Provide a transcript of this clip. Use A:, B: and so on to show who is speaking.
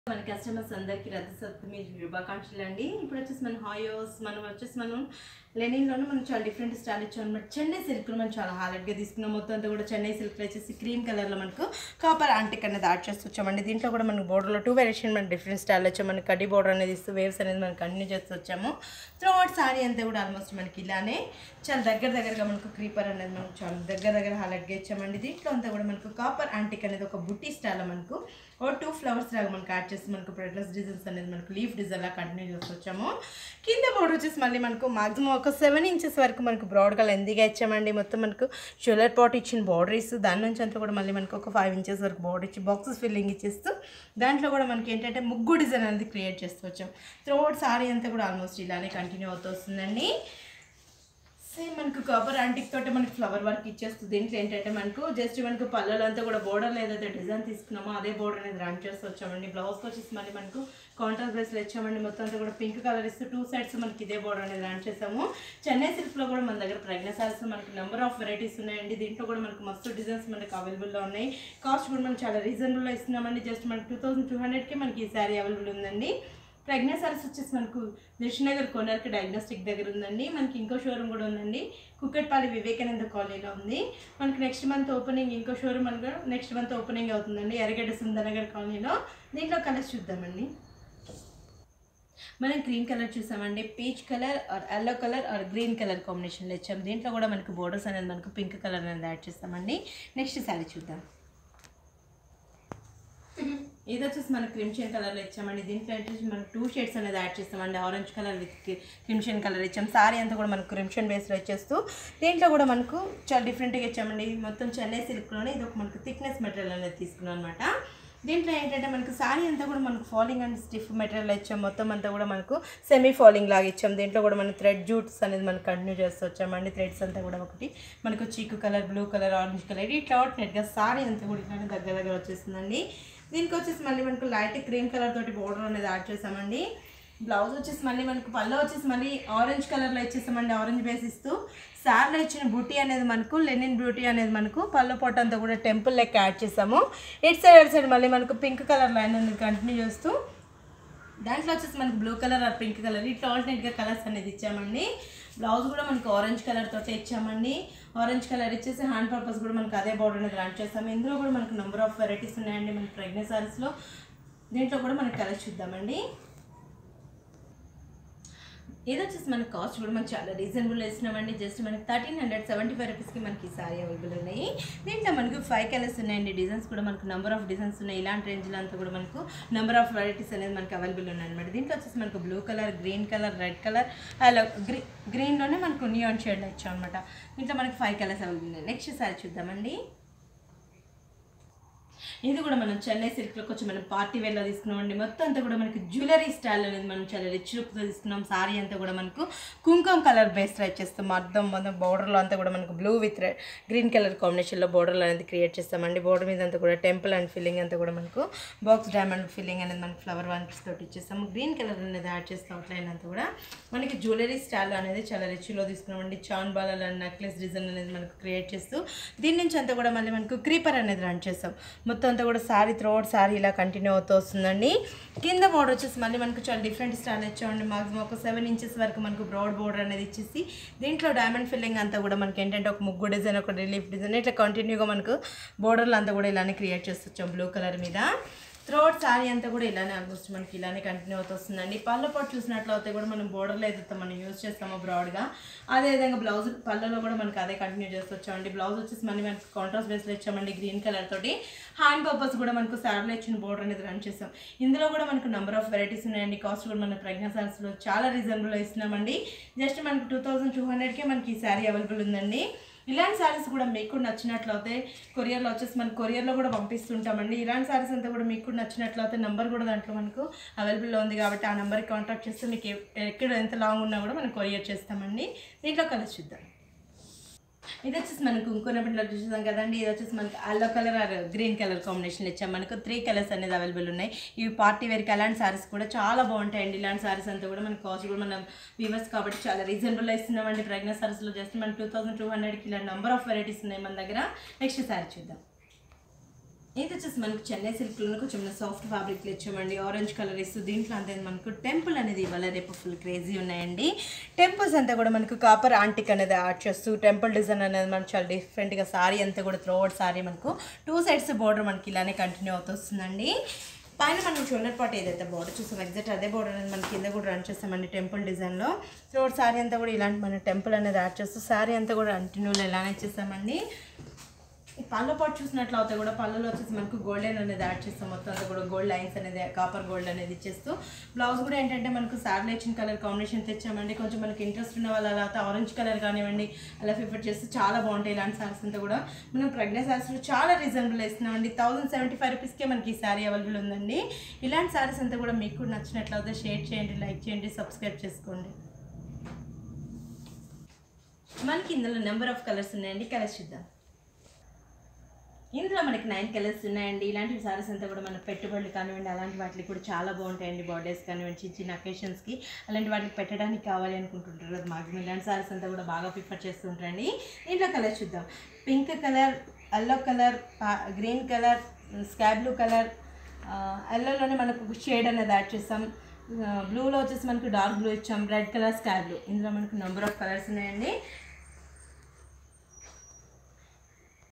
A: మన కస్టమర్స్ అందరికీ రథ సప్తమి శుభాకాంక్షలు అండి ఇప్పుడు వచ్చేసి మన హాయోస్ మనం వచ్చేసి మనం లెనిన్లోనే మనం చాలా డిఫరెంట్ స్టైల్ ఇచ్చాం అనమాట చెన్నై సిల్క్లో మనం చాలా హాలెట్గా తీసుకున్నాం మొత్తం అంతా కూడా చెన్నై సిల్క్లో వచ్చేసి క్రీమ్ కలర్లో మనకు కాపర్ ఆంటిక్ అనేది యాడ్ చేస్తూ వచ్చామండి దీంట్లో కూడా మనకు బోర్డర్లో టూ వేరియేషన్ మన డిఫరెంట్ స్టైల్ వచ్చాం మనకి కడ్డీ బోర్డర్ అనేది ఇస్తూ వేవ్స్ అనేది మనం కంటిన్యూ చేస్తూ వచ్చాము త్రూ అవుట్ సారీ అంతా కూడా ఆల్మోస్ట్ మనకి ఇలానే చాలా దగ్గర దగ్గరగా మనకు క్రీపర్ అనేది మనకు చాలా దగ్గర దగ్గర హాలెట్గా ఇచ్చామండి దీంట్లో అంతా కూడా మనకు కాపర్ ఆంటిక్ అనేది ఒక బుట్టి స్టైల్ మనకు ఓ టూ ఫ్లవర్స్ లాగా మనకు యాడ్ చేసి మనకు ప్రెడ్లెస్ డిజైన్స్ అనేది మనకు లీఫ్ డిజైన్ లాగా కంటిన్యూ చేస్తూ వచ్చాము కింద బోర్డర్ వచ్చేసి మళ్ళీ మనకు మాక్సిమం ఒక సెవెన్ ఇంచెస్ వరకు మనకు బ్రాడ్గా లెందీగా ఇచ్చామండి మొత్తం మనకు షోలర్ పాట్ ఇచ్చిన బార్డర్ ఇస్తూ దాని నుంచి అంతా కూడా మళ్ళీ మనకు ఒక ఫైవ్ ఇంచెస్ వరకు బార్డర్ ఇచ్చి బాక్సెస్ ఫిల్లింగ్ ఇచ్చేస్తూ దాంట్లో కూడా మనకి ఏంటంటే ముగ్గు డిజైన్ అనేది క్రియేట్ చేస్తూ వచ్చాం త్రోట్ సారీ అంతా కూడా ఆల్మోస్ట్ ఇలానే కంటిన్యూ అవుతూ వస్తుందండి సేమ్ మనకు కవర్ యాంటిక్ తోటి మనకి ఫ్లవర్ వర్క్ ఇచ్చేస్తుంది దీంట్లో ఏంటంటే మనకు జస్ట్ మనకు పళ్ళలంతా కూడా బోర్డర్లో ఏదైతే డిజైన్ తీసుకున్నామో అదే బోర్డర్ అనేది రన్ చేస్తూ వచ్చామండి బ్లౌజ్కి వచ్చేసి మళ్ళీ మనకు కాంట్రాస్ట్ డ్రెస్లు ఇచ్చామండి మొత్తం అంతా కూడా పింక్ కలర్ ఇస్తూ టూ సైడ్స్ మనకి ఇదే బోర్డర్ అనేది రన్ చేసాము చెన్నై సిల్క్లో కూడా మన దగ్గర ప్రెగ్నెన్స్ సారీస్ మనకి నెంబర్ ఆఫ్ వెరైటీస్ ఉన్నాయండి దీంట్లో కూడా మనకు మస్తు డిజైన్స్ మనకి అవైలబుల్లో ఉన్నాయి కాస్ట్ కూడా మనం చాలా రీజనబుల్లో ఇస్తున్నామండి జస్ట్ మనకి టూ థౌసండ్ టూ హండ్రెడ్కి మనకి ఈ శారీ అవైలబుల్ ఉందండి ప్రెగ్నెన్స్ సారీస్ వచ్చేసి మనకు దిల్షనగర్ కోనర్కి డయాగ్నోస్టిక్ దగ్గర ఉందండి మనకి ఇంకో షోరూమ్ కూడా ఉందండి కుక్కట్పల్లి వివేకానంద కాలనీలో ఉంది మనకి నెక్స్ట్ మంత్ ఓపెనింగ్ ఇంకో షోరూమ్ అనగా నెక్స్ట్ మంత్ ఓపెనింగ్ అవుతుందండి ఎర్రగడ్డ సుందరనగర్ కాలనీలో దీంట్లో కలర్స్ చూద్దామండి మనం గ్రీన్ కలర్ చూసామండి peach colour or yellow colour or green colour కాంబినేషన్లో ఇచ్చాం దీంట్లో కూడా మనకు బోర్డర్స్ అనేది మనకు పింక్ కలర్ అనేది యాడ్ చేస్తామండి నెక్స్ట్ శారీ చూద్దాం ఇది వచ్చేసి మన క్రిమ్షన్ కలర్లో ఇచ్చామండి దీంట్లో వచ్చేసి మనం టూ షేడ్స్ అనేది యాడ్ చేస్తామండి orange colour with crimson colour ఇచ్చాం సారీ అంతా కూడా మనకు క్రిమ్షన్ బేస్లో ఇచ్చేస్తూ దీంట్లో కూడా మనకు చాలా డిఫరెంట్గా ఇచ్చామండి మొత్తం చెన్నై సిల్క్లోనే ఇది ఒక మనకు థిక్నెస్ మెటీరియల్ అనేది తీసుకున్నాం అనమాట దీంట్లో ఏంటంటే మనకు సారీ అంతా కూడా మనకు ఫాలింగ్ అండ్ స్టిఫ్ మెటీరియల్ ఇచ్చాం మొత్తం అంతా కూడా మనకు సెమీ ఫాలింగ్ లాగా ఇచ్చాం దీంట్లో కూడా మనం థ్రెడ్ జూట్స్ అనేది మనకు కంటిన్యూ చేస్తూ వచ్చామండి థ్రెడ్స్ అంతా కూడా ఒకటి మనకు chikoo colour blue colour orange colour ఇట్లా నెట్గా సారీ అంతా కూడా ఇట్లానే దగ్గర దగ్గర వచ్చేసిందండి దీనికి వచ్చేసి మళ్ళీ మనకు లైట్ క్రీమ్ కలర్ తోటి బోర్డర్ అనేది యాడ్ చేసామండి బ్లౌజ్ వచ్చేసి మళ్ళీ మనకు పళ్ళు వచ్చేసి మళ్ళీ ఆరెంజ్ కలర్లో ఇచ్చేసామండి ఆరెంజ్ బేస్ ఇస్తూ శారీలో ఇచ్చిన బూటీ అనేది మనకు లెనిన్ బ్యూటీ అనేది మనకు పళ్ళు పొట్ట అంతా కూడా టెంపుల్ లెక్క యాడ్ చేసాము ఇటు సైడ్ అటు సైడ్ మళ్ళీ మనకు పింక్ కలర్ లైన్ అనేది కంటిన్యూ చేస్తూ దాంట్లో వచ్చేసి మనకు blue colour or pink colour ఇట్లా ఆల్టర్నేట్గా కలర్స్ అనేది ఇచ్చామండి బ్లౌజ్ కూడా మనకు ఆరెంజ్ కలర్ తోటి ఇచ్చామండి ఆరెంజ్ కలర్ ఇచ్చేసి హ్యాండ్ పర్పస్ కూడా మనకు అదే బార్డర్ అనేది రన్ చేస్తాము ఇందులో కూడా మనకు నెంబర్ ఆఫ్ వెరైటీస్ ఉన్నాయండి మనకి ప్రెగ్నెంట్ సారీస్లో దీంట్లో కూడా మనకి కలర్స్ చూద్దామండి ఇది వచ్చేసి మన కాస్ట్ కూడా మనకి చాలా రీజనబుల్ ఇస్తున్నామండి జస్ట్ మనకి థర్టీన్ హండ్రెడ్ సెవెంటీ ఫైవ్ రూపీస్కి మనకి ఈ సారీ అవైలబుల్ ఉన్నాయి దీంట్లో మనకు ఫైవ్ కలర్స్ ఉన్నాయండి డిజైన్స్ కూడా మనకు నెంబర్ ఆఫ్ డిజైన్స్ ఉన్నాయి ఇలాంటి రేంజ్లో అంతా కూడా మనకు నెంబర్ ఆఫ్ వెరైటీస్ అనేది మనకి అవైలబుల్ ఉన్నాయి అనమాట దీంట్లో వచ్చేసి మనకు blue colour green colour red colour అలా గ్రీ గ్రీన్లోనే మనకు నియాన్ షేడ్లో ఇచ్చాం అనమాట దీంట్లో మనకి ఫైవ్ కలర్స్ అవైలబుల్ ఉన్నాయి నెక్స్ట్ సారీ చూద్దామండి ఇది కూడా మనం చెన్నై సిల్క్లో కొంచెం మనం పార్టీ వేర్లో తీసుకున్నామండి మొత్తం అంతా కూడా మనకి జ్యువెలరీ స్టైల్ అనేది మనం చాలా రిచ్ లుక్తో తీసుకున్నాం సారీ అంతా కూడా మనకు కుంకుమ కలర్ బేస్ ట్రై చేస్తాం అర్థం మొత్తం బోర్డర్లో అంతా కూడా మనకు blue with red green colour కాంబినేషన్లో బోర్డర్లో అనేది క్రియేట్ చేస్తామండి బోర్డర్ మీద అంతా కూడా టెంపుల్ అండ్ ఫిల్లింగ్ అంతా కూడా మనకు బాక్స్ డైమండ్ ఫిల్లింగ్ అనేది మనకి ఫ్లవర్ వన్స్ తోటి ఇచ్చేస్తాము గ్రీన్ కలర్ అనేది యాడ్ చేస్తాం అవుట్లైన్ అంతా కూడా మనకి జ్యువెలరీ స్టైల్ అనేది చాలా రిచ్లో తీసుకున్నామండి చాన్ బాలల్ అండ్ నెక్లెస్ డిజైన్ అనేది మనకు క్రియేట్ చేస్తూ దీని నుంచి అంతా కూడా మళ్ళీ మనకు క్రీపర్ అనేది రన్ చేస్తాం మొత్తం అంతా కూడా శారీ త్రోట్ శారీ ఇలా కంటిన్యూ అవుతూ వస్తుందండి కింద బోర్డర్ వచ్చేసి మళ్ళీ మనకు చాలా డిఫరెంట్ స్టైల్ ఇచ్చామండి మాక్సిమం ఒక సెవెన్ ఇంచెస్ వరకు మనకు బ్రాడ్ బోర్డర్ అనేది ఇచ్చేసి దీంట్లో డైమండ్ ఫిల్లింగ్ అంతా కూడా మనకి ఏంటంటే ఒక ముగ్గు డిజైన్ ఒక రిలీఫ్ డిజైన్ ఇట్లా కంటిన్యూగా మనకు బోర్డర్లు అంతా కూడా ఇలానే క్రియేట్ చేస్తొచ్చాం బ్లూ కలర్ మీద త్రోట్ శారీ అంతా కూడా ఇలానే ఆల్మోస్ట్ మనకి ఇలానే కంటిన్యూ అవుతూ వస్తుందండి పళ్ళ పాటు చూసినట్లయితే కూడా మనం బోర్డర్లో ఏదైతే మనం యూజ్ చేస్తామో బ్రాడ్గా అదేవిధంగా బ్లౌజ్ పళ్ళలో కూడా మనకి అదే కంటిన్యూ చేస్తూ వచ్చామండి బ్లౌజ్ వచ్చేసి మళ్ళీ మనకి కాంట్రాస్ట్ బేస్లో ఇచ్చామండి గ్రీన్ కలర్ తోటి హ్యాండ్ పర్పస్ కూడా మనకు శారీలో ఇచ్చిన బోర్డర్ అనేది రన్ చేస్తాం ఇందులో కూడా మనకు నెంబర్ ఆఫ్ వెరైటీస్ ఉన్నాయండి కాస్ట్ కూడా మన ప్రెగ్నెంట్ సారీస్లో చాలా రీజనబుల్లో ఇస్తున్నామండి జస్ట్ మనకు టూ థౌసండ్ టూ హండ్రెడ్కే మనకి ఈ శారీ అవైలబుల్ ఉందండి ఇలాంటి శారీస్ కూడా మీకు నచ్చినట్లయితే కొరియర్లో వచ్చేసి మన కొరియర్లో కూడా పంపిస్తుంటామండి ఇలాంటి శారీస్ అంతా కూడా మీకు నచ్చినట్లయితే నెంబర్ కూడా దాంట్లో మనకు అవైలబుల్లో ఉంది కాబట్టి ఆ నెంబర్కి కాంటాక్ట్ చేస్తే మీకు ఎ- ఎక్కడ ఎంత లాంగ్ ఉన్నా కూడా మనం కొరియర్ చేస్తామండి దీంట్లో కలిసి చూద్దాం ఇది వచ్చేసి మనకు ఇంకొన బిడ్డలో చూసాం కదండి ఇది వచ్చేసి మనకి yellow colour or green colour combination ఇచ్చాం మనకు త్రీ కలర్స్ అనేది అవైలబుల్ ఉన్నాయి ఇవి పార్టీ వేర్కి అలాంటి సారీస్ కూడా చాలా బాగుంటాయండి ఇలాంటి సారీస్ అంతా కూడా మనకి కాస్ట్ కూడా మనం వీవర్స్ కాబట్టి చాలా రీజనబుల్ ఇస్తున్నామండి ప్రెగ్నెంట్ సారీస్లో జస్ట్ మన టూ థౌసండ్ టూ హండ్రెడ్కి ఇలా నెంబర్ ఆఫ్ వెరైటీస్ ఉన్నాయి మన దగ్గర నెక్స్ట్ సారీ చూద్దాం ఇది వచ్చేసి మనకు చెన్నై సిల్క్లో కొంచెం సాఫ్ట్ ఫ్యాబ్రిక్లు ఇచ్చామండి ఆరెంజ్ కలర్ ఇస్తూ దీంట్లో అంతే మనకు టెంపుల్ అనేది ఇవాళ రేపు ఫుల్ క్రేజీ ఉన్నాయండి టెంపుల్స్ అంతా కూడా మనకు కాపర్ ఆంటిక్ అనేది యాడ్ చేస్తూ టెంపుల్ డిజైన్ అనేది మనకు చాలా డిఫరెంట్గా సారీ అంతా కూడా త్రోఅవుట్ సారీ మనకు టూ సైడ్స్ బోర్డర్ మనకి ఇలానే కంటిన్యూ అవుతొస్తుందండి పైన మనం షోల్డర్ పార్ట్ ఏదైతే బోర్డర్ చూసాం ఎగ్జాక్ట్ అదే బోర్డర్ అనేది మన కింద కూడా రన్ చేస్తామండి టెంపుల్ డిజైన్లో త్రోట్ సారీ అంతా కూడా ఇలాంటి మన టెంపుల్ అనేది యాడ్ చేస్తూ సారీ అంతా కూడా కంటిన్యూలో ఇలానే చేస్తామండి ఈ పళ్ళ పాటు చూసినట్లు అవుతాయి కూడా పళ్ళలో వచ్చేసి మనకు గోల్డెన్ అనేది యాడ్ చేస్తాం మొత్తం అంతా కూడా గోల్డ్ లైన్స్ అనేది కాపర్ గోల్డ్ అనేది ఇచ్చేస్తూ బ్లౌజ్ కూడా ఏంటంటే మనకు శారీ ఇచ్చిన కలర్ కాంబినేషన్ తెచ్చామండి కొంచెం మనకి ఇంట్రెస్ట్ ఉన్న వాళ్ళు అలా ఆరెంజ్ కలర్ కానివ్వండి అలా ప్రిఫర్ చేస్తే చాలా బాగుంటాయి ఇలాంటి సారీస్ అంతా కూడా మనం ప్రెగ్నెంట్ సారీస్లో చాలా రీజనబుల్ ఇస్తున్నామండి థౌసండ్ సెవెంటీ ఫైవ్ రూపీస్కే మనకి ఈ శారీ అవైలబుల్ ఉందండి ఇలాంటి సారీస్ అంతా కూడా మీకు కూడా నచ్చినట్లయితే షేర్ చేయండి లైక్ చేయండి సబ్స్క్రైబ్ చేసుకోండి మనకి ఇందులో నెంబర్ ఆఫ్ కలర్స్ ఉన్నాయండి కలర్స్ చూద్దాం ఇందులో మనకి నైన్ కలర్స్ ఉన్నాయండి ఇలాంటి సారీస్ అంతా కూడా మన పెట్టుబడులు కానివ్వండి అలాంటి వాటికి కూడా చాలా బాగుంటాయండి బర్త్డేస్ కానివ్వండి చిన్న చిన్న అకేషన్స్కి అలాంటి వాటికి పెట్టడానికి కావాలి అనుకుంటుంటారు అది మాకు ఇలాంటి సారీస్ అంతా కూడా బాగా ప్రిఫర్ చేస్తుంటారండి దీంట్లో కలర్ చూద్దాం pink colour yellow colour green colour sky blue colour ఎల్లోలోనే మనకు షేడ్ అనేది యాడ్ చేస్తాం బ్లూలో వచ్చేసి మనకు డార్క్ బ్లూ ఇచ్చాం రెడ్ కలర్ స్కై బ్లూ ఇందులో మనకు నెంబర్ ఆఫ్ కలర్స్ ఉన్నాయండి